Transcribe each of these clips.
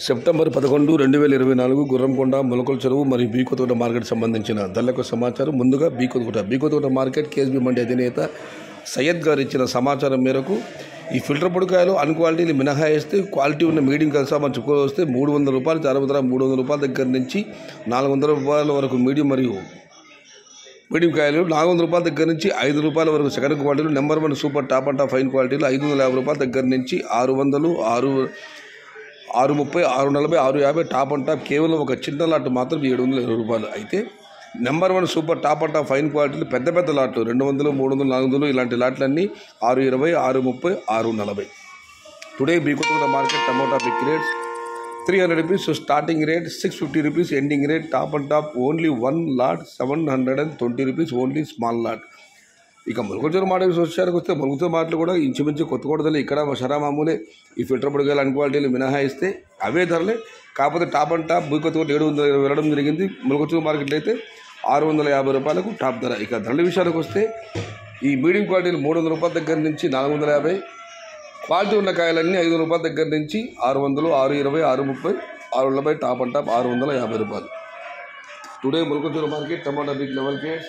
September పదకొండు రెండు వేల ఇరవై నాలుగు గుర్రంకొండ మొలకల చెరువు మరియు బీకోతోట మార్కెట్ సంబంధించిన ధరలకు సమాచారం ముందుగా బీకోతోట బీకోతోట మార్కెట్ కేఎస్బీ మండి అధినేత సయ్యద్ గారు ఇచ్చిన సమాచారం మేరకు ఈ ఫిల్టర్ పొడికాయలు అన్ క్వాలిటీలు మినహాయిస్తే క్వాలిటీ ఉన్న మీడియం కలిసా మన చుక్కలు వస్తే మూడు వందల రూపాయలు అరవై ధర మూడు వందల రూపాయల దగ్గర నుంచి నాలుగు వందల రూపాయల వరకు మీడియం మరియు మీడియం కాయలు నాలుగు వందల రూపాయల దగ్గర నుంచి ఐదు రూపాయల వరకు సెకండ్ క్వాలిటీలు number one super top and top fine క్వాలిటీలు ఐదు వందల యాభై రూపాయల దగ్గర నుంచి ఆరు వందలు ఆరు ఆరు ముప్పై ఆరు నలభై ఆరు యాభై టాప్ అండ్ టాప్ కేవలం ఒక చిన్న లాట్ మాత్రం ఏడు వందల ఇరవై రూపాయలు అయితే number one super top and top fine క్వాలిటీలు పెద్ద పెద్ద లాట్లు రెండు వందలు మూడు వందలు నాలుగు వందలు ఇలాంటి లాట్లన్నీ ఆరు ఇరవై ఆరు ముప్పై ఆరు నలభై టుడే బీకోతున్న market tomato big rates three hundred rupees starting rate six fifty rupees ending rate top and top only one lot seven hundred and twenty rupees only small lot ఇక ములుగుచూరు మాటలు వచ్చారికి వస్తే ములుగుచూరు మాటలు కూడా ఇంచుమించు కొత్త కొడతలు ఇక్కడ షరా మామూలే ఈ ఫిల్టర్ పొడిగాలు అన్ క్వాలిటీలు మినహాయిస్తే అవే ధరలే కాకపోతే టాప్ అండ్ టాప్ భూయి కొత్త ఏడు వందల ఇరవై వెళ్ళడం జరిగింది ములుగుచూరు మార్కెట్లో అయితే ఆరు వందల యాభై రూపాయలకు టాప్ ధర ఇక ధరల విషయానికి వస్తే ఈ మీడియం క్వాలిటీలు మూడు వందల రూపాయల దగ్గర నుంచి నాలుగు వందల యాభై క్వాలిటీ ఉన్న కాయలన్నీ ఐదు వందల రూపాయల దగ్గర నుంచి ఆరు వందలు ఆరు ఇరవై ఆరు ముప్పై ఆరు నలభై టాప్ అండ్ టాప్ ఆరు వందల యాభై రూపాయలు టుడే ములుగుచూరు market tomato big level case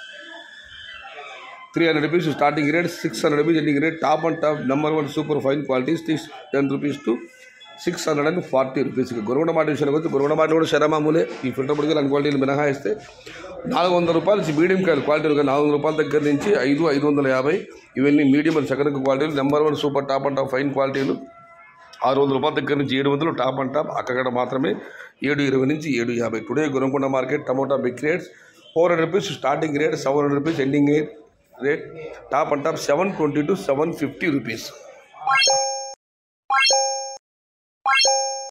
three hundred rupees starting rate six hundred rupees ending rate top and top number one super fine qualities six ten rupees to six hundred and forty rupees ఇక గురుగుండ మాట విషయానికి వచ్చి గురుగుండ మాట కూడా శరమామూలే ఈ filter పొడికలు అన్ని క్వాలిటీలు మినహాయిస్తే నాలుగు వందల రూపాయలు నుంచి మీడియం కాయలు క్వాలిటీలు నాలుగు వందల రూపాయల దగ్గర నుంచి ఐదు ఐదు వందల యాభై ఇవన్నీ మీడియం అండ్ సెకండ్ క్వాలిటీలు number one super top and top fine క్వాలిటీలు ఆరు వందల రూపాయల దగ్గర నుంచి ఏడు వందలు టాప్ అండ్ టాప్ అక్కడ మాత్రమే ఏడు ఇరవై నుంచి ఏడు యాభై today Gurramkonda market tomato big rates four hundred rupees starting rate seven hundred rupees ending rate top and top seven twenty to seven fifty rupees